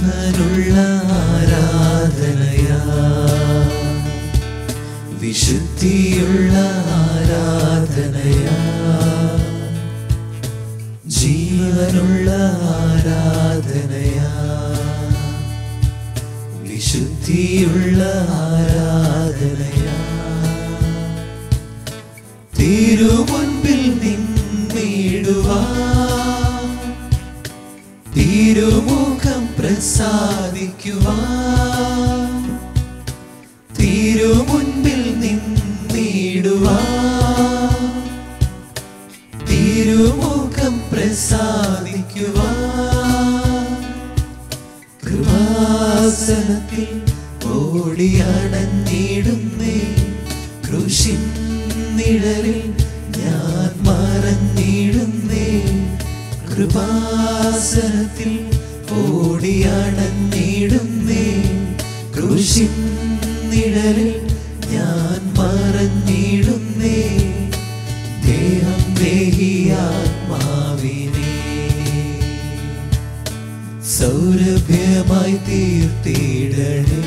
ജീവനുള്ള ആരാധനയാ വിശുദ്ധിയുള്ള ആരാധനയാ ജീവനുള്ള ആരാധനയാ വിശുദ്ധിയുള്ള ആരാധനയാ തിരുമുൻപിൽ നിന്നിടുവാ തിരുമുഖം പ്രസാദിക്കുവാ തിരുമുൻപിൽ നിന്നിടുവാ തിരുമുഖം പ്രസാദിക്കുവാ കൃപാസനത്തിൽ ഓടിയടഞ്ഞിടുന്നേ കൃഷിൻ നിഴലിൽ ഞാൻ മറഞ്ഞിടുന്നേ കൃപാസനത്തിൽ ഓടിയടഞ്ഞിടുന്നേ കൃഷിൻ നിഴലിൽ ഞാൻ മറഞ്ഞിടുന്നേ ദേഹം ദേഹിയാത്മാവിനെ സൗരഭ്യമായി തീർത്തിടണേ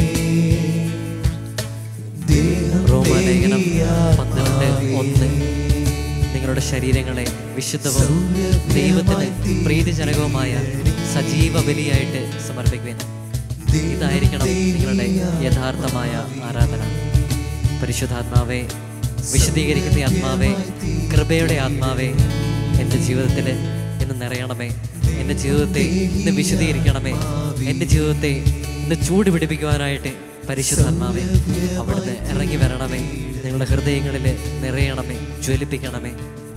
ദേഹം റോമാലേഖനം പന്ത്രണ്ട് ഒന്ന് നിങ്ങളുടെ ശരീരങ്ങളെ വിശുദ്ധവും ദൈവത്തിന് പ്രീതിജനകവുമായ സജീവ ബലിയായിട്ട് സമർപ്പിക്കുവാൻ ഇതായിരിക്കണം നിങ്ങളുടെ യഥാർത്ഥമായ ആരാധന പരിശുദ്ധാത്മാവെ വിശദീകരിക്കുന്ന ഈ ആത്മാവെ കൃപയുടെ ആത്മാവെ എൻ്റെ ജീവിതത്തിൽ ഇന്ന് നിറയണമേ എൻ്റെ ജീവിതത്തെ ഇന്ന് വിശദീകരിക്കണമേ എൻ്റെ ജീവിതത്തെ ഇന്ന് ചൂട് പിടിപ്പിക്കുവാനായിട്ട് പരിശുദ്ധാത്മാവെ അവിടുന്ന് ഇറങ്ങി വരണമേ നിങ്ങളുടെ ഹൃദയങ്ങളിൽ നിറയണമേ ജ്വലിപ്പിക്കണമേ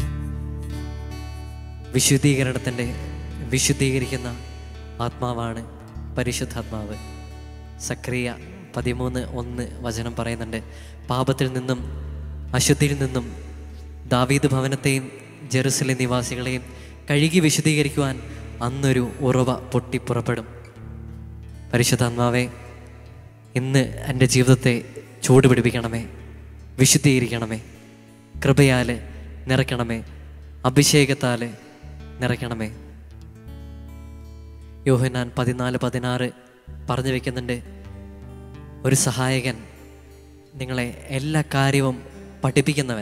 വിശുദ്ധീകരണത്തിൻ്റെ വിശുദ്ധീകരിക്കുന്ന ആത്മാവാണ് പരിശുദ്ധാത്മാവ് സക്രിയ പതിമൂന്ന് ഒന്ന് വചനം പറയുന്നുണ്ട് പാപത്തിൽ നിന്നും അശുദ്ധിയിൽ നിന്നും ദാവീദ് ഭവനത്തെയും ജെറുസലേം നിവാസികളെയും കഴുകി വിശുദ്ധീകരിക്കുവാൻ അന്നൊരു ഉറവ പൊട്ടിപ്പുറപ്പെടും പരിശുദ്ധാത്മാവെ ഇന്ന് എൻ്റെ ജീവിതത്തെ ചൂടുപിടിപ്പിക്കണമേ വിശുദ്ധീകരിക്കണമേ കൃപയാൽ നിറയ്ക്കണമേ അഭിഷേകത്താൽ നിറയ്ക്കണമേ യോഹനാൻ പതിനാല് പതിനാറ് പറഞ്ഞു വെക്കുന്നുണ്ട് ഒരു സഹായകൻ നിങ്ങളെ എല്ലാ കാര്യവും പഠിപ്പിക്കുന്നവൻ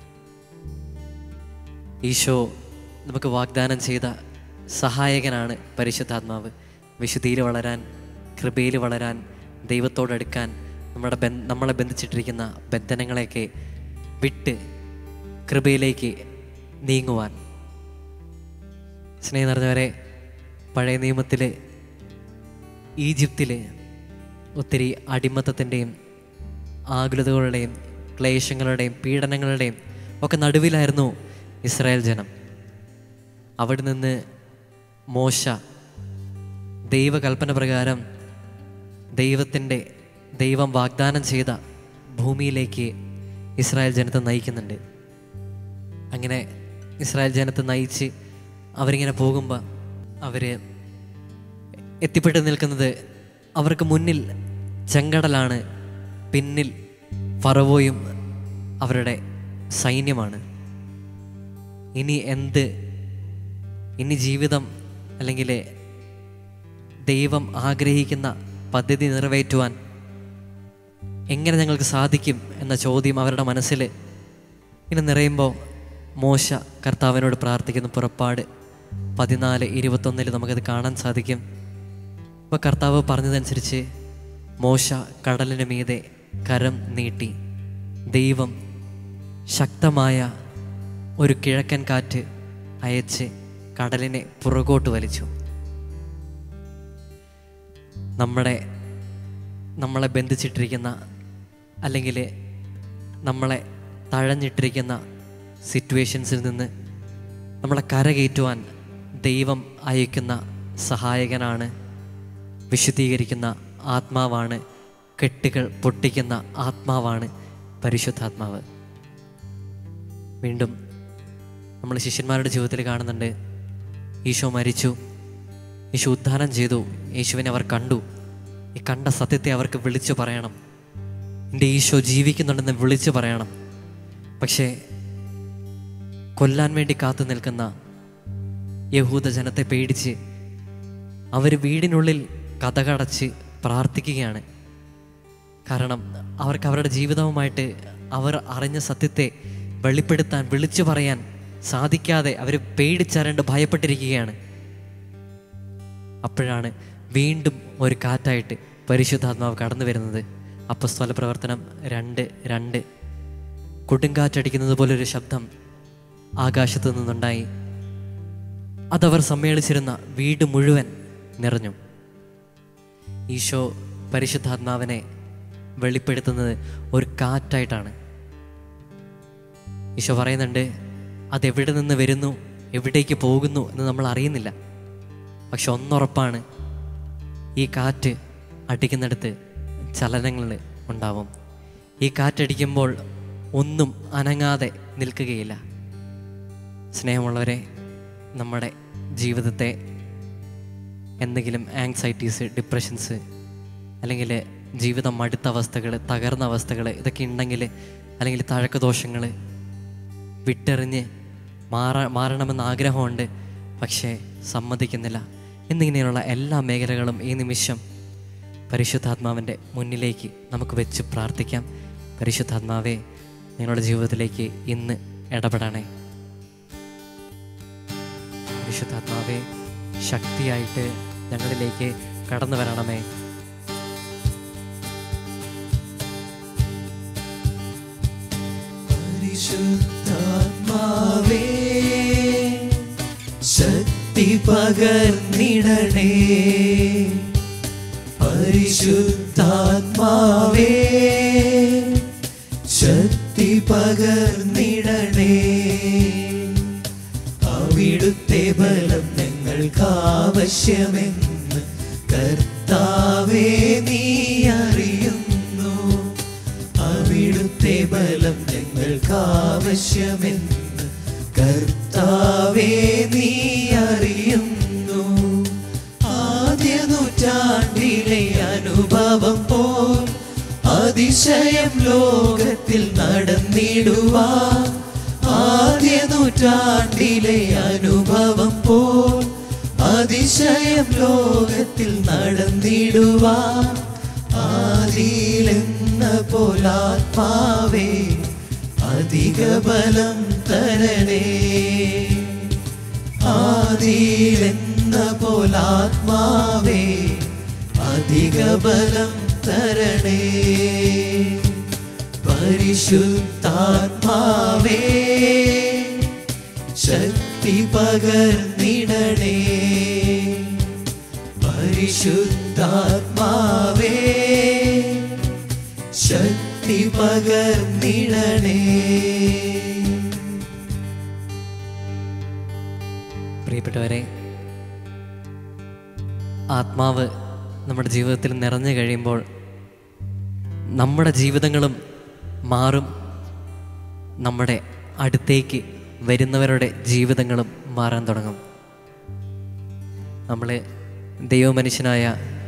ഈശോ നമുക്ക് വാഗ്ദാനം ചെയ്ത സഹായകനാണ് പരിശുദ്ധാത്മാവ് വിശുദ്ധിയിൽ വളരാൻ കൃപയിൽ വളരാൻ ദൈവത്തോടടുക്കാൻ നമ്മുടെ ബന്ധ നമ്മളെ ബന്ധിച്ചിട്ടിരിക്കുന്ന ബന്ധനങ്ങളെയൊക്കെ വിട്ട് കൃപയിലേക്ക് നീങ്ങുവാൻ സ്നേഹം നിറഞ്ഞവരെ പഴയ നിയമത്തിൽ ഈജിപ്തിൽ ഒത്തിരി അടിമത്തത്തിൻ്റെയും ആകുലതകളുടെയും ക്ലേശങ്ങളുടെയും പീഡനങ്ങളുടെയും ഒക്കെ നടുവിലായിരുന്നു ഇസ്രായേൽ ജനം അവിടെ നിന്ന് മോശ ദൈവകൽപ്പന പ്രകാരം ദൈവത്തിൻ്റെ ദൈവം വാഗ്ദാനം ചെയ്ത ഭൂമിയിലേക്ക് ഇസ്രായേൽ ജനത്തെ നയിക്കുന്നുണ്ട് അങ്ങനെ ഇസ്രായേൽ ജനത്തെ നയിച്ച് അവരിങ്ങനെ പോകുമ്പോൾ അവർ എത്തിപ്പെട്ട് നിൽക്കുന്നത് അവർക്ക് മുന്നിൽ ചെങ്കടലാണ് പിന്നിൽ ഫറവോയും അവരുടെ സൈന്യമാണ് ഇനി എന്ത് ഇനി ജീവിതം അല്ലെങ്കിൽ ദൈവം ആഗ്രഹിക്കുന്ന പദ്ധതി നിറവേറ്റുവാൻ എങ്ങനെ ഞങ്ങൾക്ക് സാധിക്കും എന്ന ചോദ്യം അവരുടെ മനസ്സിൽ ഇങ്ങനെ നിറയുമ്പോൾ മോശ കർത്താവിനോട് പ്രാർത്ഥിക്കുന്ന പുറപ്പാട് പതിനാല് ഇരുപത്തൊന്നിൽ നമുക്കത് കാണാൻ സാധിക്കും അപ്പോൾ കർത്താവ് പറഞ്ഞതനുസരിച്ച് മോശ കടലിന് മീതെ കരം നീട്ടി ദൈവം ശക്തമായ ഒരു കിഴക്കൻ കാറ്റ് അയച്ച് കടലിനെ പുറകോട്ട് വലിച്ചു നമ്മുടെ നമ്മളെ ബന്ധിച്ചിട്ടിരിക്കുന്ന അല്ലെങ്കിൽ നമ്മളെ തഴഞ്ഞിട്ടിരിക്കുന്ന സിറ്റുവേഷൻസിൽ നിന്ന് നമ്മളെ കരകയറ്റുവാൻ ദൈവം അയക്കുന്ന സഹായകനാണ് വിശുദ്ധീകരിക്കുന്ന ആത്മാവാണ് കെട്ടുകൾ പൊട്ടിക്കുന്ന ആത്മാവാണ് പരിശുദ്ധാത്മാവ് വീണ്ടും നമ്മൾ ശിഷ്യന്മാരുടെ ജീവിതത്തിൽ കാണുന്നുണ്ട് ഈശോ മരിച്ചു ഈശോ ഉദ്ധാനം ചെയ്തു യേശുവിനെ അവർ കണ്ടു ഈ കണ്ട സത്യത്തെ അവർക്ക് വിളിച്ചു പറയണം എൻ്റെ ഈശോ ജീവിക്കുന്നുണ്ടെന്ന് വിളിച്ചു പറയണം പക്ഷേ കൊല്ലാൻ വേണ്ടി കാത്തു നിൽക്കുന്ന യഹൂദ ജനത്തെ പേടിച്ച് അവർ വീടിനുള്ളിൽ കഥകടച്ച് പ്രാർത്ഥിക്കുകയാണ് കാരണം അവർക്ക് അവരുടെ ജീവിതവുമായിട്ട് അവർ അറിഞ്ഞ സത്യത്തെ വെളിപ്പെടുത്താൻ വിളിച്ചു പറയാൻ സാധിക്കാതെ അവർ പേടിച്ചരണ്ട് ഭയപ്പെട്ടിരിക്കുകയാണ് അപ്പോഴാണ് വീണ്ടും ഒരു കാറ്റായിട്ട് പരിശുദ്ധാത്മാവ് കടന്നു വരുന്നത് അപ്പസ്തല പ്രവർത്തനം രണ്ട് രണ്ട് കൊടുങ്കാറ്റടിക്കുന്നത് പോലൊരു ശബ്ദം ആകാശത്തു നിന്നുണ്ടായി അതവർ സമ്മേളിച്ചിരുന്ന വീട് മുഴുവൻ നിറഞ്ഞു ഈശോ പരിശുദ്ധാത്മാവിനെ വെളിപ്പെടുത്തുന്നത് ഒരു കാറ്റായിട്ടാണ് ഈശോ പറയുന്നുണ്ട് അതെവിടെ നിന്ന് വരുന്നു എവിടേക്ക് പോകുന്നു എന്ന് നമ്മൾ അറിയുന്നില്ല പക്ഷെ ഒന്നുറപ്പാണ് ഈ കാറ്റ് അടിക്കുന്നിടത്ത് ചലനങ്ങൾ ഉണ്ടാവും ഈ കാറ്റടിക്കുമ്പോൾ ഒന്നും അനങ്ങാതെ നിൽക്കുകയില്ല സ്നേഹമുള്ളവരെ നമ്മുടെ ജീവിതത്തെ എന്തെങ്കിലും ആങ്സൈറ്റീസ് ഡിപ്രഷൻസ് അല്ലെങ്കിൽ ജീവിതം മടുത്ത അവസ്ഥകൾ തകർന്ന അവസ്ഥകൾ ഇതൊക്കെ ഉണ്ടെങ്കിൽ അല്ലെങ്കിൽ തഴക്കദോഷങ്ങൾ വിട്ടെറിഞ്ഞ് മാറാ മാറണമെന്ന് ആഗ്രഹമുണ്ട് പക്ഷേ സമ്മതിക്കുന്നില്ല എന്നിങ്ങനെയുള്ള എല്ലാ മേഖലകളും ഈ നിമിഷം പരിശുദ്ധാത്മാവിൻ്റെ മുന്നിലേക്ക് നമുക്ക് വെച്ച് പ്രാർത്ഥിക്കാം പരിശുദ്ധാത്മാവെ നിങ്ങളുടെ ജീവിതത്തിലേക്ക് ഇന്ന് ഇടപെടണേ പരിശുദ്ധാത്മാവെ ശക്തിയായിട്ട് ഞങ്ങളിലേക്ക് കടന്നു വരണമേ പരിശുദ്ധാത്മാവേ ശക്തി പകർന്നിടണേ പരിശുദ്ധാത്മാവേ ശക്തി പകർന്നിടണേ അവിടുത്തെ ബലം ഞങ്ങൾക്ക് ആവശ്യമെന്ന് കർത്താവേ നീ അറിയുന്നു അവിടുത്തെ ബലം ഞങ്ങൾക്ക് ആവശ്യമെന്ന് കർത്താവേ നീ അറിയുന്നു ആദ്യ നൂറ്റാണ്ടിലെ അനുഭവം പോൽ അതിശയം ലോകത്തിൽ നടന്നിടുവാ ആദ്യ നൂറ്റാണ്ടിലെ അനുഭവം പോൽ അതിശയം ലോകത്തിൽ നടന്നിടുവാ ആദിയിലെന്ന പോലാത്മാവേ അധിക ബലം തരണേ ആദിയിലെന്ന പോലാത്മാവേ അധിക ബലം തരണേ പരിശുദ്ധാത്മാവേ ശക്തി പകർന്നിടണേ പരിശുദ്ധാത്മാവേ ശക്തി പകർന്നിടണേ പ്രിയപ്പെട്ടവരെ ആത്മാവ് നമ്മുടെ ജീവിതത്തിൽ നിറഞ്ഞു കഴിയുമ്പോൾ നമ്മുടെ ജീവിതങ്ങളും മാറും നമ്മുടെ അടുത്തേക്ക് വരുന്നവരുടെ ജീവിതങ്ങളും മാറാൻ തുടങ്ങും നമ്മൾ ദൈവമനുഷ്യനായ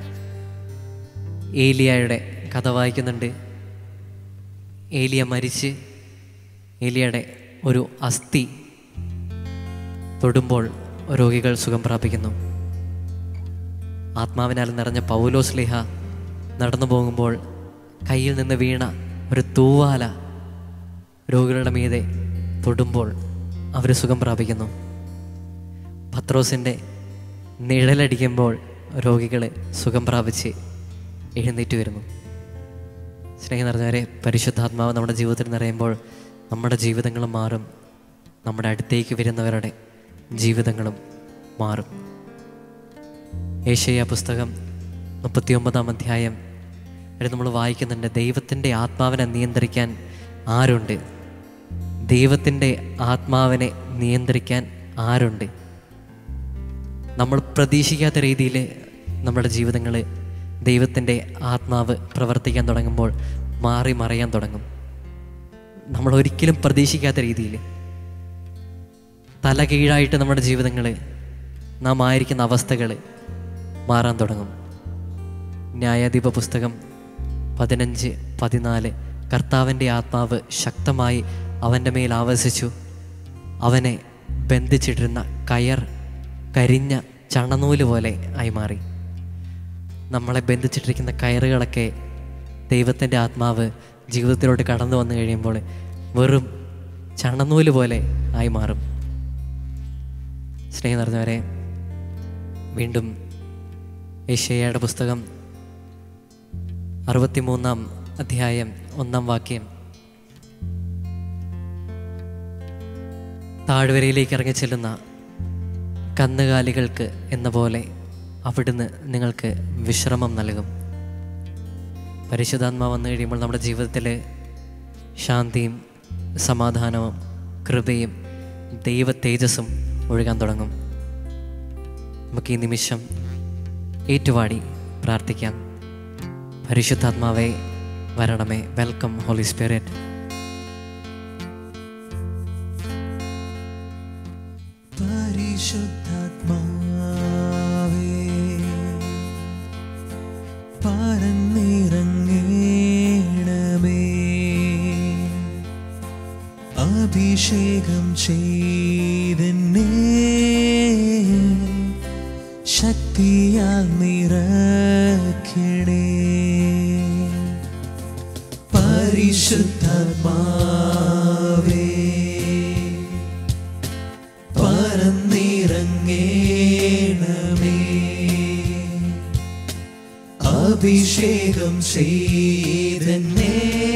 ഏലിയായുടെ കഥ വായിക്കുന്നുണ്ട് ഏലിയ മരിച്ച് ഏലിയയുടെ ഒരു അസ്ഥി തൊടുമ്പോൾ രോഗികൾ സുഖം പ്രാപിക്കുന്നു ആത്മാവിനാൽ നിറഞ്ഞ പൗലോസ്ലിഹ നടന്നു പോകുമ്പോൾ കയ്യിൽ നിന്ന് വീണ ഒരു തൂവാല രോഗികളുടെ മീതെ തൊടുമ്പോൾ അവർ സുഖം പ്രാപിക്കുന്നു പത്രോസിൻ്റെ നിഴലടിക്കുമ്പോൾ രോഗികൾ സുഖം പ്രാപിച്ച് എഴുന്നേറ്റ് വരുന്നു സ്നേഹം നിറഞ്ഞവരെ പരിശുദ്ധാത്മാവ് നമ്മുടെ ജീവിതത്തിൽ നിറയുമ്പോൾ നമ്മുടെ ജീവിതങ്ങളും മാറും നമ്മുടെ അടുത്തേക്ക് വരുന്നവരുടെ ജീവിതങ്ങളും മാറും ഏഷ്യ പുസ്തകം മുപ്പത്തിയൊമ്പതാം അധ്യായം അതിൽ നമ്മൾ വായിക്കുന്നുണ്ട് ദൈവത്തിൻ്റെ ആത്മാവിനെ നിയന്ത്രിക്കാൻ ആരുണ്ട് ദൈവത്തിൻ്റെ ആത്മാവിനെ നിയന്ത്രിക്കാൻ ആരുണ്ട് നമ്മൾ പ്രതീക്ഷിക്കാത്ത രീതിയിൽ നമ്മുടെ ജീവിതങ്ങൾ ദൈവത്തിൻ്റെ ആത്മാവ് പ്രവർത്തിക്കാൻ തുടങ്ങുമ്പോൾ മാറി മറയാൻ തുടങ്ങും നമ്മൾ ഒരിക്കലും പ്രതീക്ഷിക്കാത്ത രീതിയിൽ തല കീഴായിട്ട് നമ്മുടെ ജീവിതങ്ങൾ നാം ആയിരിക്കുന്ന അവസ്ഥകൾ മാറാൻ തുടങ്ങും ന്യായാധിപ പുസ്തകം പതിനഞ്ച് പതിനാല് കർത്താവിൻ്റെ ആത്മാവ് ശക്തമായി അവൻ്റെ മേൽ ആവസിച്ചു അവനെ ബന്ധിച്ചിട്ടിരുന്ന കയർ കരിഞ്ഞ ചണനൂല് പോലെ ആയി മാറി നമ്മളെ ബന്ധിച്ചിട്ടിരിക്കുന്ന കയറുകളൊക്കെ ദൈവത്തിൻ്റെ ആത്മാവ് ജീവിതത്തിലോട്ട് കടന്നു വന്നു കഴിയുമ്പോൾ വെറും ചണനൂല് പോലെ ആയി മാറും സ്നേഹം നിറഞ്ഞവരെ വീണ്ടും ഏഷ്യയുടെ പുസ്തകം അറുപത്തിമൂന്നാം അധ്യായം ഒന്നാം വാക്യം താഴ്വരയിലേക്ക് ഇറങ്ങി ചെല്ലുന്ന കന്നുകാലികൾക്ക് എന്ന പോലെ അവിടുന്ന് നിങ്ങൾക്ക് വിശ്രമം നൽകും പരിശുദ്ധാത്മാ വന്നു കഴിയുമ്പോൾ നമ്മുടെ ജീവിതത്തിൽ ശാന്തിയും സമാധാനവും കൃപയും ദൈവ തേജസ്സും ഒഴുകാൻ തുടങ്ങും നമുക്ക് ഈ നിമിഷം ഏറ്റുപാടി പ്രാർത്ഥിക്കാം പരിശുദ്ധാത്മാവെ വരണമേ വെൽക്കം ഹോളി സ്പിരിറ്റ് പരിശുദ്ധാത്മാവേ പറന്നിറങ്ങേണമേ അഭിഷേകം ചെയ്തെന്നെ ശക്തിയാൽ നിറയ്ക്കണേ പരിശുദ്ധാത്മാവേ പറന്നിറങ്ങേണമേ അഭിഷേകം ചെയ്തെന്നെ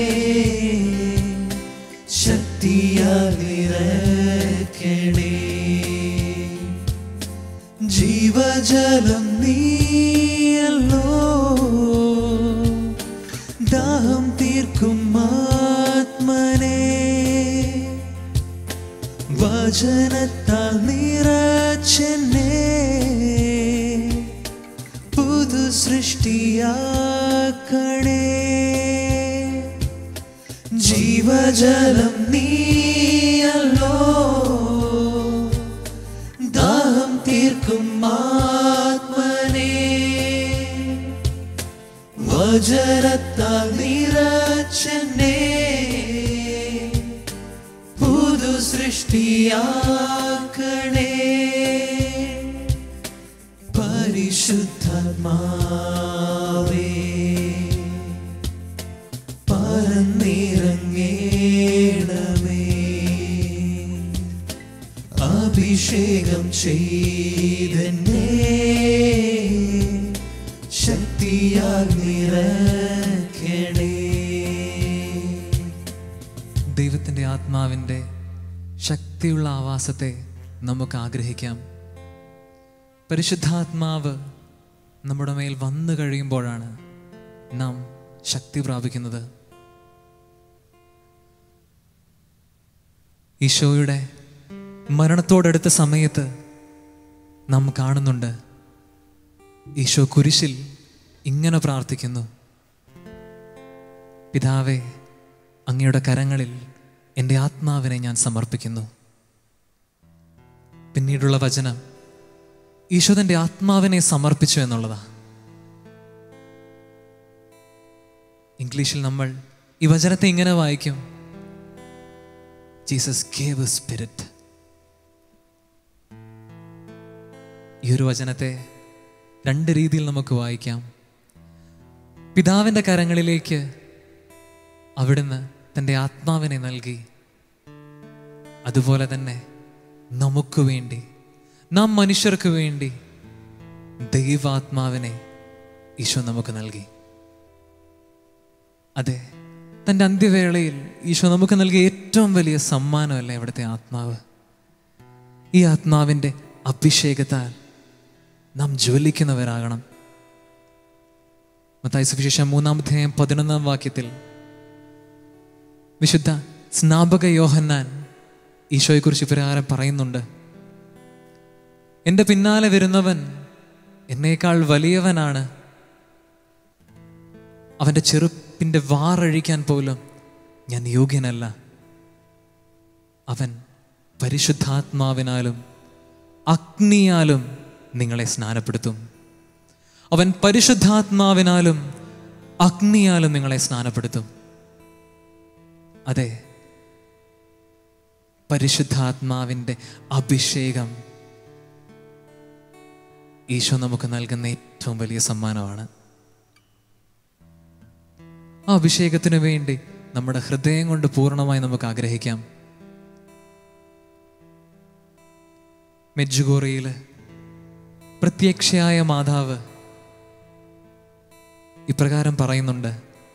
ശക്തിയാൽ നിറയ്ക്കണേ ജീവജലം നീയല്ലോ ദാഹം തീർക്കും ആത്മനേ വചനത്താൽ നിറച്ചെന്നെ പുതു സൃഷ്ടിയാക്കണേ ജീവജലം നീയല്ലോ ദാഹം തീർക്കും ആത്മനേ വചനത്താൽ നിറച്ചെന്നെ പുതു സൃഷ്ടിയാക്കണേ പരിശുദ്ധാത്മാവേ പറന്നിറങ്ങേണമേ അഭിഷേകം ചെയ്തെന്നെ ശക്തിയാൽ നിറയ്ക്കണേ ദൈവത്തിൻ്റെ ആത്മാവിൻ്റെ ശക്തിയുള്ള ആവാസത്തെ നമുക്ക് ആഗ്രഹിക്കാം പരിശുദ്ധാത്മാവ് നമ്മുടെ മേൽ വന്നു കഴിയുമ്പോഴാണ് നാം ശക്തി പ്രാപിക്കുന്നത് ഈശോയുടെ മരണത്തോടടുത്ത സമയത്ത് നാം കാണുന്നുണ്ട് ഈശോ കുരിശിൽ ഇങ്ങനെ പ്രാർത്ഥിക്കുന്നു പിതാവേ അങ്ങയുടെ കരങ്ങളിൽ എൻ്റെ ആത്മാവിനെ ഞാൻ സമർപ്പിക്കുന്നു പിന്നീടുള്ള വചനം ഈശോ തൻ്റെ ആത്മാവിനെ സമർപ്പിച്ചു എന്നുള്ളതാ ഇംഗ്ലീഷിൽ നമ്മൾ ഈ വചനത്തെ ഇങ്ങനെ വായിക്കും ജീസസ് ഗേവ് സ്പിരിറ്റ് ഈ ഒരു വചനത്തെ രണ്ട് രീതിയിൽ നമുക്ക് വായിക്കാം പിതാവിൻ്റെ കരങ്ങളിലേക്ക് അവിടുന്ന് തൻ്റെ ആത്മാവിനെ നൽകി അതുപോലെ തന്നെ നമുക്ക് വേണ്ടി നാം മനുഷ്യർക്ക് വേണ്ടി ദൈവാത്മാവിനെ ഈശോ നമുക്ക് നൽകി അതെ തൻ്റെ അന്ത്യവേളയിൽ ഈശോ നമുക്ക് നൽകിയ ഏറ്റവും വലിയ സമ്മാനമല്ലേ ഇവിടുത്തെ ആത്മാവ് ഈ ആത്മാവിൻ്റെ അഭിഷേകത്താൽ നാം ജ്വലിക്കുന്നവരാകണം മത്തായി സുവിശേഷം മൂന്നാമധ്യായം പതിനൊന്നാം വാക്യത്തിൽ വിശുദ്ധ സ്നാപക യോഹന്നാൻ ഈശോയെക്കുറിച്ച് ഇപ്രകാരം പറയുന്നുണ്ട് എൻ്റെ പിന്നാലെ വരുന്നവൻ എന്നേക്കാൾ വലിയവനാണ് അവൻ്റെ ചെറുപ്പിൻ്റെ വാറഴിക്കാൻ പോലും ഞാൻ യോഗ്യനല്ല അവൻ പരിശുദ്ധാത്മാവിനാലും അഗ്നിയാലും നിങ്ങളെ സ്നാനപ്പെടുത്തും അവൻ പരിശുദ്ധാത്മാവിനാലും അഗ്നിയാലും നിങ്ങളെ സ്നാനപ്പെടുത്തും അതെ പരിശുദ്ധാത്മാവിൻ്റെ അഭിഷേകം ഈശോ നമുക്ക് നൽകുന്ന ഏറ്റവും വലിയ സമ്മാനമാണ് ആ അഭിഷേകത്തിന് വേണ്ടി നമ്മുടെ ഹൃദയം കൊണ്ട് പൂർണ്ണമായി നമുക്ക് ആഗ്രഹിക്കാം മെജ്ജുഗോറയില് പ്രത്യക്ഷയായ മാതാവ് ഇപ്രകാരം പറയുന്നുണ്ട്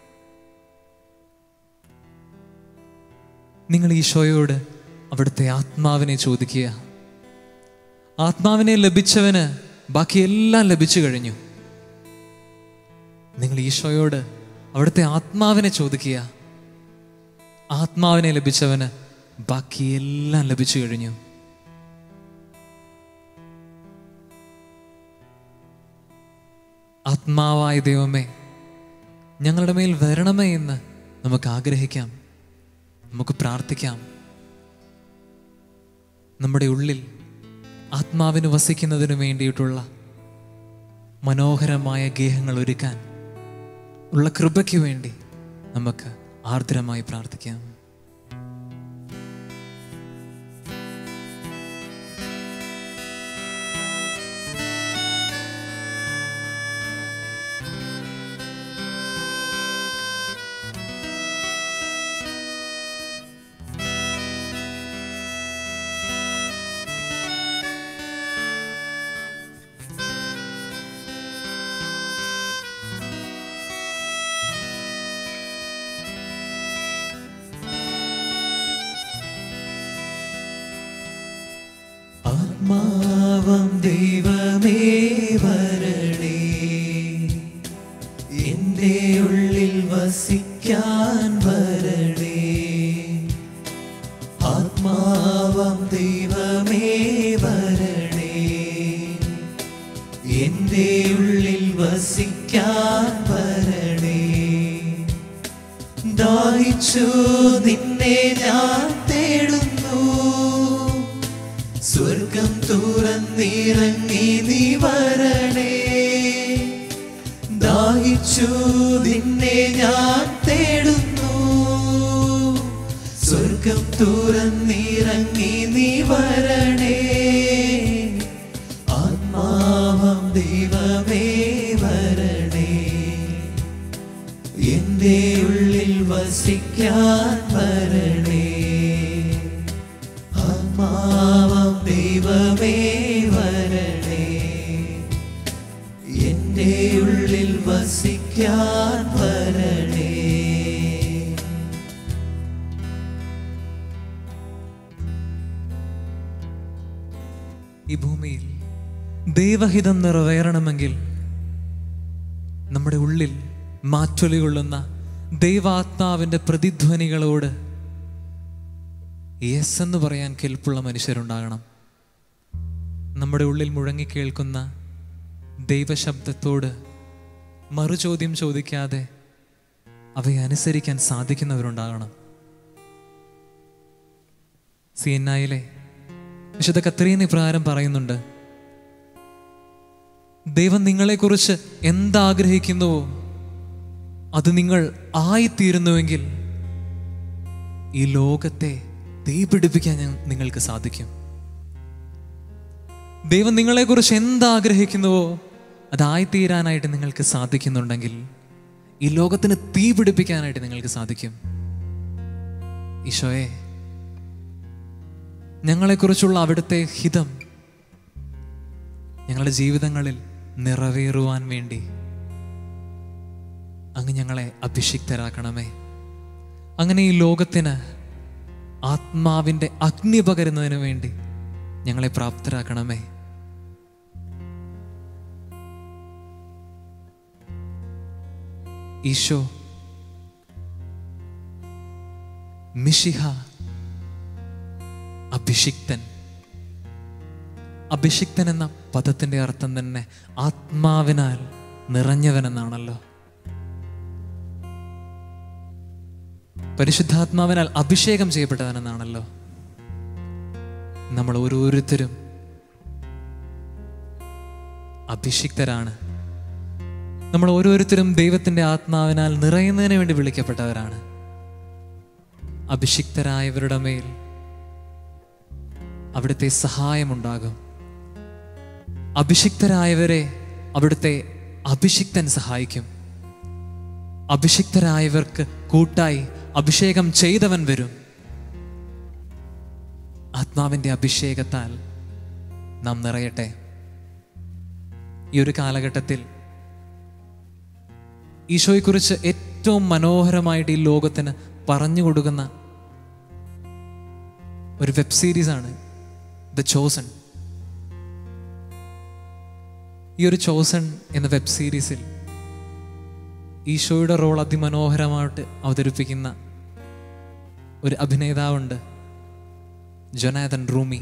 നിങ്ങൾ ഈശോയോട് അവിടുത്തെ ആത്മാവിനെ ചോദിക്കുക ആത്മാവിനെ ലഭിച്ചവന് ബാക്കിയെല്ലാം ലഭിച്ചു കഴിഞ്ഞു നിങ്ങൾ ഈശോയോട് അവിടുത്തെ ആത്മാവിനെ ചോദിക്കുക ആത്മാവിനെ ലഭിച്ചവന് ബാക്കിയെല്ലാം ലഭിച്ചു കഴിഞ്ഞു ആത്മാവായ ദൈവമേ ഞങ്ങളുടെ മേൽ വരണമേ എന്ന് നമുക്ക് ആഗ്രഹിക്കാം നമുക്ക് പ്രാർത്ഥിക്കാം നമ്മുടെ ഉള്ളിൽ ആത്മാവിന് വസിക്കുന്നതിന് വേണ്ടിയിട്ടുള്ള മനോഹരമായ ഗേഹങ്ങൾ ഒരുക്കാൻ ഉള്ള കൃപയ്ക്ക് വേണ്ടി നമുക്ക് ആർദ്രമായി പ്രാർത്ഥിക്കാം ആത്മാവം ദൈവമേ വരണേ എൻ്റെ ഉള്ളിൽ വസിക്കാൻ വരണേ ആത്മാവം ദൈവമേ വരണേ എൻ്റെ ഉള്ളിൽ വസിക്കാൻ വരണേ ദാഹിച്ചു നിന്നെ ഞാൻ തേടുന്നു സ്വർഗം തുറന്നിറങ്ങി നീ വരണേ ദാഹിച്ചു നിന്നെ ഞാൻ തേടുന്നു സ്വർഗം തുറന്നിറങ്ങി നീ വരണേ ആത്മാവം ദൈവമേ വരണേ എന്റെ ഉള്ളിൽ വസിക്കാൻ വരണേ ആത്മാവം ദൈവമേ വരണേ എന്റെ ഉള്ളിൽ വസിക്കാൻ വരണേ ഈ ഭൂമിയിൽ ദൈവഹിതം നിറവേറണമെങ്കിൽ നമ്മുടെ ഉള്ളിൽ മാറ്റൊലി കൊള്ളുന്ന ദൈവാത്മാവിൻ്റെ പ്രതിധ്വനികളോട് യെസ് എന്ന് പറയാൻ കെൽപ്പുള്ള മനുഷ്യരുണ്ടാകണം നമ്മുടെ ഉള്ളിൽ മുഴങ്ങിക്കേൾക്കുന്ന ദൈവശബ്ദത്തോട് മറുചോദ്യം ചോദിക്കാതെ അവയെ അനുസരിക്കാൻ സാധിക്കുന്നവരുണ്ടാകണം സി എൻ ഐയിലെ വിശുദ്ധ കത്രീൻ ഇപ്രകാരം പറയുന്നുണ്ട് ദൈവം നിങ്ങളെക്കുറിച്ച് എന്താഗ്രഹിക്കുന്നുവോ അത് നിങ്ങൾ ആയിത്തീരുന്നുവെങ്കിൽ ഈ ലോകത്തെ തീപിടിപ്പിക്കാൻ ഞാൻ- നിങ്ങൾക്ക് സാധിക്കും ദൈവം നിങ്ങളെക്കുറിച്ച് എന്താഗ്രഹിക്കുന്നുവോ അതായിത്തീരാനായിട്ട് നിങ്ങൾക്ക് സാധിക്കുന്നുണ്ടെങ്കിൽ ഈ ലോകത്തിന് തീ പിടിപ്പിക്കാനായിട്ട് നിങ്ങൾക്ക് സാധിക്കും ഈശോയെ ഞങ്ങളെക്കുറിച്ചുള്ള അവിടുത്തെ ഹിതം ഞങ്ങളുടെ ജീവിതങ്ങളിൽ നിറവേറുവാൻ വേണ്ടി അങ്ങ് ഞങ്ങളെ അഭിഷിക്തരാക്കണമേ അങ്ങനെ ഈ ലോകത്തിന് ആത്മാവിൻ്റെ അഗ്നി പകരുന്നതിന് വേണ്ടി ഞങ്ങളെ പ്രാപ്തരാക്കണമേ ഈശോ മിഷിഹ അഭിഷിക്തൻ അഭിഷിക്തൻ എന്ന പദത്തിന്റെ അർത്ഥം തന്നെ ആത്മാവിനാൽ നിറഞ്ഞവനെന്നാണല്ലോ പരിശുദ്ധാത്മാവിനാൽ അഭിഷേകം ചെയ്യപ്പെട്ടവനെന്നാണല്ലോ നമ്മൾ ഓരോരുത്തരും അഭിഷിക്തരാണ് നമ്മൾ ഓരോരുത്തരും ദൈവത്തിന്റെ ആത്മാവിനാൽ നിറയുന്നതിന് വേണ്ടി വിളിക്കപ്പെട്ടവരാണ് അഭിഷിക്തരായവരുടെ മേൽ അവിടുത്തെ സഹായമുണ്ടാകും അഭിഷിക്തരായവരെ അവിടുത്തെ അഭിഷിക്തൻ സഹായിക്കും അഭിഷിക്തരായവർക്ക് കൂട്ടായി അഭിഷേകം ചെയ്തവൻ വരും ആത്മാവിൻ്റെ അഭിഷേകത്താൽ നാം നിറയട്ടെ ഈ ഒരു കാലഘട്ടത്തിൽ ഈശോയെക്കുറിച്ച് ഏറ്റവും മനോഹരമായിട്ട് ഈ ലോകത്തിന് പറഞ്ഞു കൊടുക്കുന്ന ഒരു വെബ് സീരീസാണ് ദ ചോസൺ ഈ ഒരു ചോസൺ എന്ന വെബ് സീരീസിൽ ഈശോയുടെ റോൾ അതിമനോഹരമായിട്ട് അവതരിപ്പിക്കുന്ന ഒരു അഭിനേതാവുണ്ട് ജൊനാഥൻ റൂമി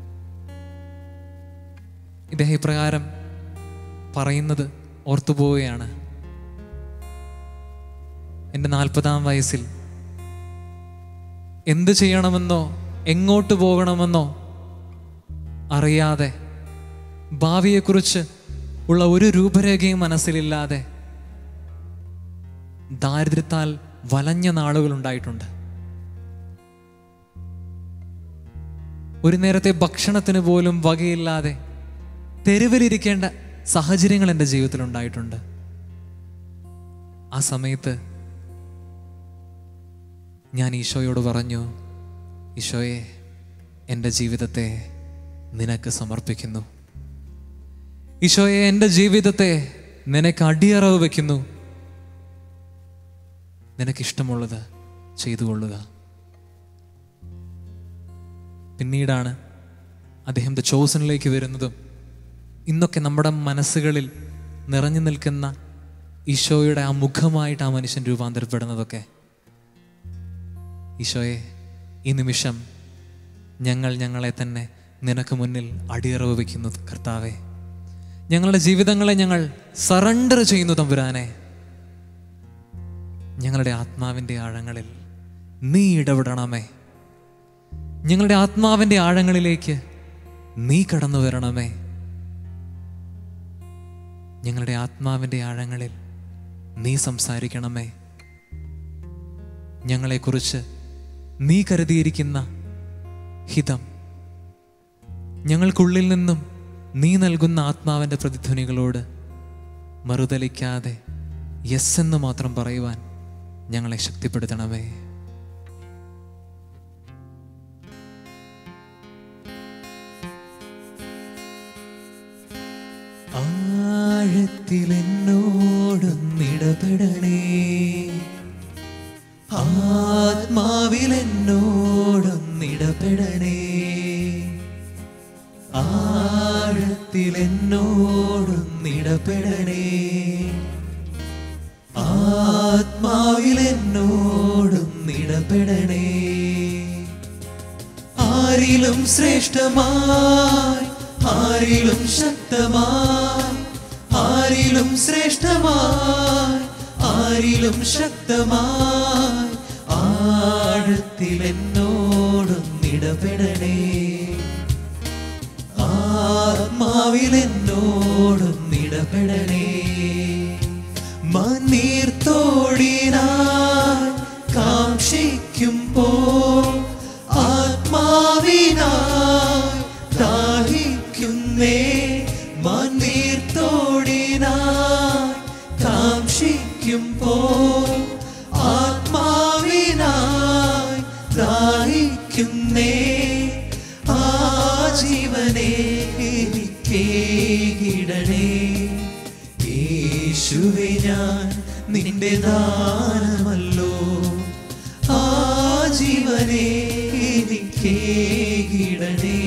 ഇദ്ദേഹം ഇപ്രകാരം പറയുന്നത് ഓർത്തുപോവുകയാണ് എൻ്റെ നാൽപ്പതാം വയസ്സിൽ എന്ത് ചെയ്യണമെന്നോ എങ്ങോട്ട് പോകണമെന്നോ അറിയാതെ ഭാവിയെക്കുറിച്ച് ഉള്ള ഒരു രൂപരേഖയും മനസ്സിലില്ലാതെ ദാരിദ്ര്യത്താൽ വലഞ്ഞ നാളുകൾ ഉണ്ടായിട്ടുണ്ട് ഒരു നേരത്തെ ഭക്ഷണത്തിന് പോലും വകയില്ലാതെ തെരുവിലിരിക്കേണ്ട സാഹചര്യങ്ങൾ എൻ്റെ ജീവിതത്തിൽ ഉണ്ടായിട്ടുണ്ട് ആ സമയത്ത് ഞാൻ ഈശോയോട് പറഞ്ഞു ഈശോയെ എൻ്റെ ജീവിതത്തെ നിനക്ക് സമർപ്പിക്കുന്നു ഈശോയെ എൻ്റെ ജീവിതത്തെ നിനക്ക് അടിയറവ് വെക്കുന്നു നിനക്കിഷ്ടമുള്ളത് ചെയ്തു കൊള്ളുക പിന്നീടാണ് അദ്ദേഹം ദ ചോസനിലേക്ക് വരുന്നതും ഇന്നൊക്കെ നമ്മുടെ മനസ്സുകളിൽ നിറഞ്ഞു നിൽക്കുന്ന ഈശോയുടെ ആ മുഖമായിട്ട് ആ മനുഷ്യൻ രൂപാന്തരപ്പെടുന്നതൊക്കെ ഈശോയെ ഈ നിമിഷം ഞങ്ങൾ ഞങ്ങളെ തന്നെ നിനക്ക് മുന്നിൽ അടിയറവ് വയ്ക്കുന്നു കർത്താവെ ഞങ്ങളുടെ ജീവിതങ്ങളെ ഞങ്ങൾ സറണ്ടർ ചെയ്യുന്നു തമ്പുരാനെ ഞങ്ങളുടെ ആത്മാവിൻ്റെ ആഴങ്ങളിൽ നീ ഇടപെടണമേ ഞങ്ങളുടെ ആത്മാവിൻ്റെ ആഴങ്ങളിലേക്ക് നീ കടന്നു വരണമേ ഞങ്ങളുടെ ആത്മാവിൻ്റെ ആഴങ്ങളിൽ നീ സംസാരിക്കണമേ ഞങ്ങളെക്കുറിച്ച് നീ കരുതിയിരിക്കുന്ന ഹിതം ഞങ്ങൾക്കുള്ളിൽ നിന്നും നീ നൽകുന്ന ആത്മാവിൻ്റെ പ്രതിധ്വനികളോട് മറുതലിക്കാതെ യെസ് എന്ന് മാത്രം പറയുവാൻ ഞങ്ങളെ ശക്തിപ്പെടുത്തണമേ ആഴത്തിൽ എന്നോടൊന്നിടപെടണേ ആത്മാവിൽ എന്നോടൊന്നിടപെടണേ ആഴത്തിൽ എന്നോടൊന്നിടപെടണേ ആത്മാവിൽ എന്നോടൊന്നിടപെടണേ ആരിലും ശ്രേഷ്ഠമായി ആരിലും ശക്തമായി ആരിലും ശ്രേഷ്ഠമായി ആരിലും ശക്തമായി ആഴത്തിൽ എന്നോടൊന്നിടപെടണേ ആത്മാവിൽ എന്നോടൊന്നിടപെടണേ മണ്ണീർത്തോടിനായി കാക്ഷിക്കുമ്പോൾ ആത്മാവിനായി ദാഹിക്കുന്നേ മണ്ണീർത്തോടിനായി കാക്ഷിക്കുമ്പോൾ ആത്മാവിനായി ദാഹിക്കുന്നേ ആ ജീവനെ എനിക്കേകിടണേ യേശുവെ ഞാൻ നിന്റെ ദാനമല്ലോ ആ ജീവനെ എനിക്കേകിടണേ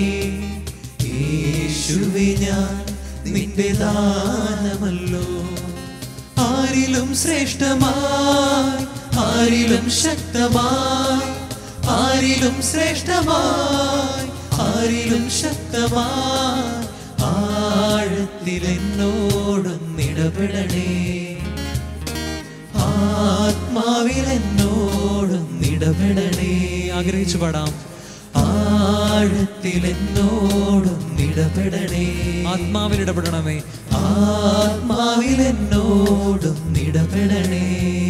യേശുവെ ഞാൻ നിന്റെ ദാനമല്ലോ ആരിലും ശ്രേഷ്ഠമായി ആരിലും ശക്തമായി ആരിലും ശ്രേഷ്ഠമായി ആരിലും ശക്തമായി ആഴത്തിൽ എന്നോടൊന്നിടപെടണേ ആത്മാവിൽ എന്നോടൊന്നിടപെടണേ ആഗ്രഹിച്ചു പാടാം ആഴത്തിൽ എന്നോടൊന്നിടപെടണേ ആത്മാവിൽ ഇടപെടണമേ ആത്മാവിൽ എന്നോടൊന്നിടപെടണേ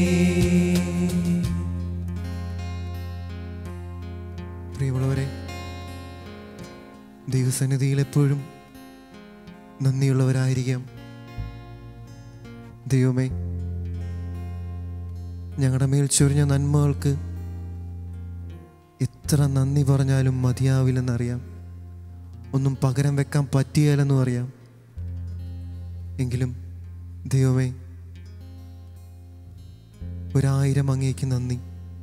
പ്രിയമുള്ളവരെ ദൈവസന്നിധിയിൽ എപ്പോഴും നന്ദിയുള്ളവരായിരിക്കാം ദൈവമേ ഞങ്ങളുടെ മേൽ ചൊരിഞ്ഞ നന്മകൾക്ക് എത്ര നന്ദി പറഞ്ഞാലും മതിയാവില്ലെന്നറിയാം ഒന്നും പകരം വെക്കാൻ പറ്റിയാലെന്നും അറിയാം എങ്കിലും ദൈവമേ ഒരായിരം അങ്ങേക്ക് നന്ദി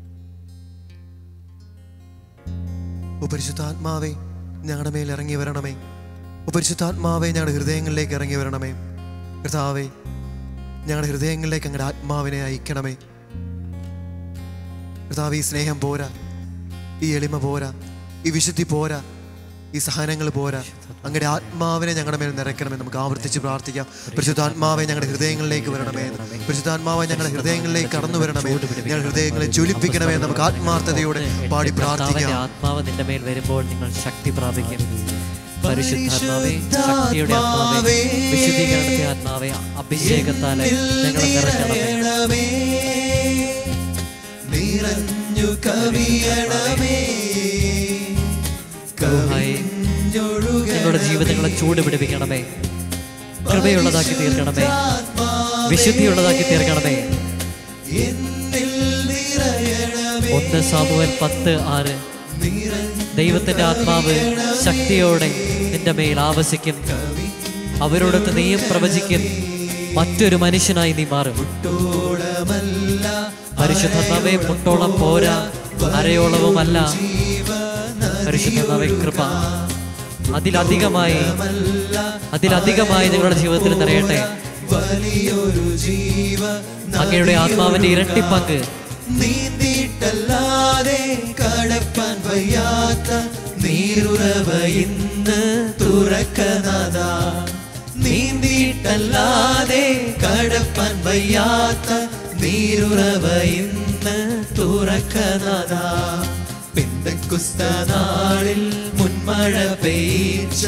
ഓ പരിശുദ്ധാത്മാവേ ഞങ്ങളുടെ മേൽ ഇറങ്ങി വരണമേ ഓ പരിശുദ്ധാത്മാവേ ഞങ്ങളുടെ ഹൃദയങ്ങളിലേക്ക് ഇറങ്ങി വരണമേ കർത്താവേ ഞങ്ങളുടെ ഹൃദയങ്ങളിലേക്ക് ഞങ്ങളുടെ ആത്മാവിനെ അയക്കണമേ കർത്താവ് ഈ സ്നേഹം പോരാ ഈ എളിമ പോരാ ഈ വിശുദ്ധി പോരാ ഈ സഹനങ്ങൾ പോരാ അങ്ങയുടെ ആത്മാവിനെ ഞങ്ങളുടെ മേൽ നിറയ്ക്കണമേ നമുക്ക് ആവർത്തിച്ച് പ്രാർത്ഥിക്കാം പരിശുദ്ധാത്മാവെ ഞങ്ങളുടെ ഹൃദയങ്ങളിലേക്ക് വരണമേ പരിശുദ്ധാത്മാവെ ഞങ്ങളുടെ ഹൃദയങ്ങളിലേക്ക് കടന്നു വരണമേ ഞങ്ങളുടെ ഹൃദയങ്ങളെ ജ്വലിപ്പിക്കണമേ നമുക്ക് ആത്മാർത്ഥതയോടെ പാടി കർത്താവിന്റെ പ്രാർത്ഥിക്കാം ആത്മാവ് നിന്റെ മേൽ വരുമ്പോൾ നിങ്ങൾ ശക്തി പ്രാപിക്കും പരിശുദ്ധാത്മാവേ ശക്തിയുടെ ആത്മാവേ വിശുദ്ധീകരണത്തെ ആത്മാവേ അഭിഷേകത്താലെ ഞങ്ങളെ നിറയ്ക്കണമേ നിറയണമേ നിറഞ്ഞു കവിയണമേ ഹായ്. ഞങ്ങളുടെ ജീവിതങ്ങളെ ചൂട് പിടിപ്പിക്കണമേ കൃപയുള്ളതാക്കി തീർക്കണമേ വിശുദ്ധിയുള്ളതാക്കി തീർക്കണമേ എന്നിൽ നിറയണമേ ഒന്ന് സാമുവൽ പത്ത് ആറ് ദൈവത്തിന്റെ ആത്മാവ് ശക്തിയോടെ നിന്റെ മേൽ ആവസിക്കും അവരോടൊത്ത് നീയും പ്രവചിക്കും മറ്റൊരു മനുഷ്യനായി നീ മാറും ോളമല്ല പരിശുദ്ധമേ മുട്ടോളം പോരാ അരയോളവുമല്ല പരിശുദ്ധമേ കൃപ അതിലധികമായി അതിലധികമായി നിങ്ങളുടെ ജീവിതത്തിൽ നിറയട്ടെ വലിയൊരു ജീവ അങ്ങയുടെ ആത്മാവിന്റെ ഇരട്ടി പങ്ക് നീന്തിയിട്ടല്ലാതെ കടപ്പാൻ വയ്യാത്ത നീരുറവ ഇന്ന് തുറക്കനത നീന്തിയിട്ടല്ലാതെ കടപ്പാൻ വയ്യാത്ത നീരുറവ ഇന്ന് തുറക്കനത പിന്തക്കുസ്ത നാളിൽ മുൻമഴ പെയ്ച്ച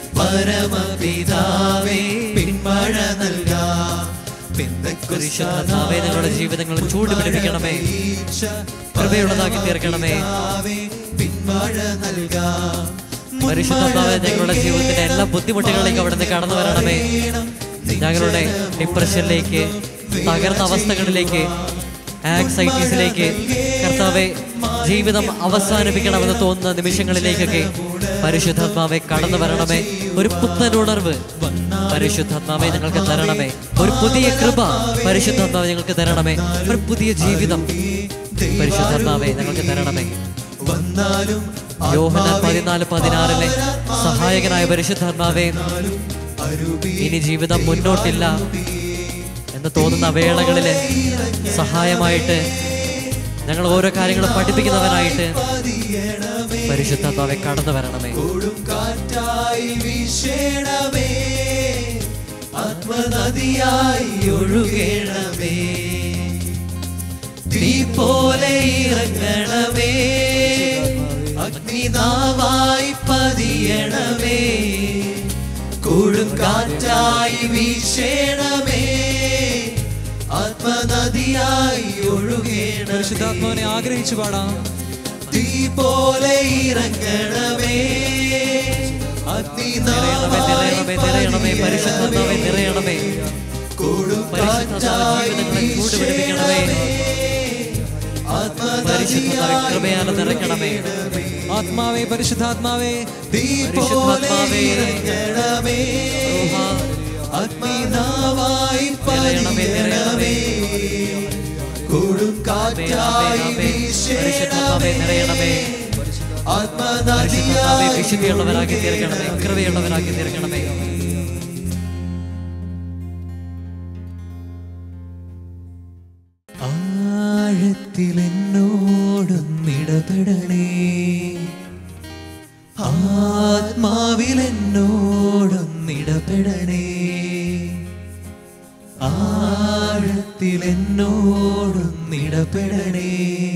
പരമപിതാവേ പിന്മഴ നൽകാം പരിശുദ്ധാത്മാവേ ഞങ്ങളുടെ ജീവിതങ്ങൾ ചൂട് പിടിപ്പിക്കണമേ കൃപയുള്ളതാക്കി തീർക്കണമേ പിന്മഴ നൽകാം പരിശുദ്ധാത്മാവേ ഞങ്ങളുടെ ജീവിതത്തിന്റെ എല്ലാ ബുദ്ധിമുട്ടുകളിലേക്ക് അവിടെ നിന്ന് കടന്നു വരണമേ ഞങ്ങളുടെ ഡിപ്രഷനിലേക്ക് തകർന്ന അവസ്ഥകളിലേക്ക് ആക്സൈറ്റീസിലേക്ക് കർത്താവെ ജീവിതം അവസാനിപ്പിക്കണമെന്ന് തോന്നുന്ന നിമിഷങ്ങളിലേക്കൊക്കെ പരിശുദ്ധാത്മാവെ കടന്നു വരണമേ ഒരു പുത്തൻ ഉണർവ് പരിശുദ്ധാത്മാവെ ഞങ്ങൾക്ക് തരണമേ ഒരു പുതിയ കൃപ പരിശുദ്ധാത്മാവെ ഞങ്ങൾക്ക് തരണമേ ഒരു പുതിയ ജീവിതം പരിശുദ്ധാത്മാവെ ഞങ്ങൾക്ക് തരണമേ വന്നാലും യോഹനാൻ പതിനാല് പതിനാറിലെ സഹായകനായ പരിശുദ്ധാത്മാവേ ഇനി ജീവിതം മുന്നോട്ടില്ല എന്ന് തോന്നുന്ന വേളകളില് സഹായമായിട്ട് ഞങ്ങൾ ഓരോ കാര്യങ്ങളും പഠിപ്പിക്കുന്നവനായിട്ട് പരിശുദ്ധാത്മാവെ കടന്നു വരണമേ കൊടും കാറ്റായി വീശേണമേ ആത്മനദിയായി ഒഴുകേണമേ തീ പോലെ ഇറങ്ങണമേ അഗ്നിനാവായി പതിയണമേ കൊടും കാറ്റായി വീശേണമേ ആത്മനദിയായി ഒഴുകേണമേ പരിശുദ്ധാത്മാവിനെ ആഗ്രഹിച്ചു പാടാം തീ പോലെ ഇറങ്ങണമേ നിറയണമേ നിറയണമേ നിറയണമേ പരിശുദ്ധാത്മാവെ നിറയണമേ പരിശുദ്ധാത്മാവെ ജീവിതങ്ങളെ ചൂട് പിടിപ്പിക്കണമേ പരിശുദ്ധാത്മാവെ കൃപയാൽ നിറയ്ക്കണമേ ആത്മാവേ പരിശുദ്ധാത്മാവേ പരിശുദ്ധാത്മാവേ ഇറങ്ങണമേ റൂഹാ, അഗ്നിനാവായി നിറയണമേ നിറയണമേ കൊടും ആമേൻ, കാറ്റായി ആമേൻ, ആമേൻ. പരിശുദ്ധാത്മാവേ നിറയണമേ പരിശുദ്ധാത്മാവെ ആത്മനദിയായി വിശുദ്ധിയുള്ളവരാക്കി തീർക്കണമേ കൃപയുള്ളവരാക്കി തീർക്കണമേ ആഴത്തിൽ എന്നോടൊന്നിടപെടണേ ആത്മാവിൽ എന്നോടൊന്നിടപെടണേ ആഴത്തിൽ എന്നോടൊന്നിടപെടണേ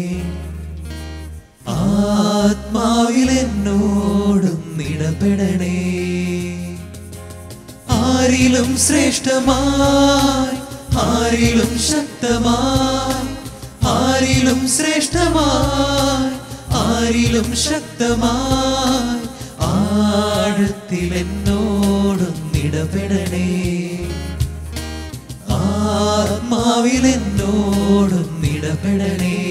ആത്മാവിൽ എന്നോടൊന്നിടപെടണേ ആരിലും ശ്രേഷ്ഠമായി ആരിലും ശക്തമായി ആരിലും ശ്രേഷ്ഠമായി ആരിലും ശക്തമായി ആഴത്തിൽ എന്നോടൊന്നിടപെടണേ ആത്മാവിൽ എന്നോടൊന്നിട ഇടപെടണേ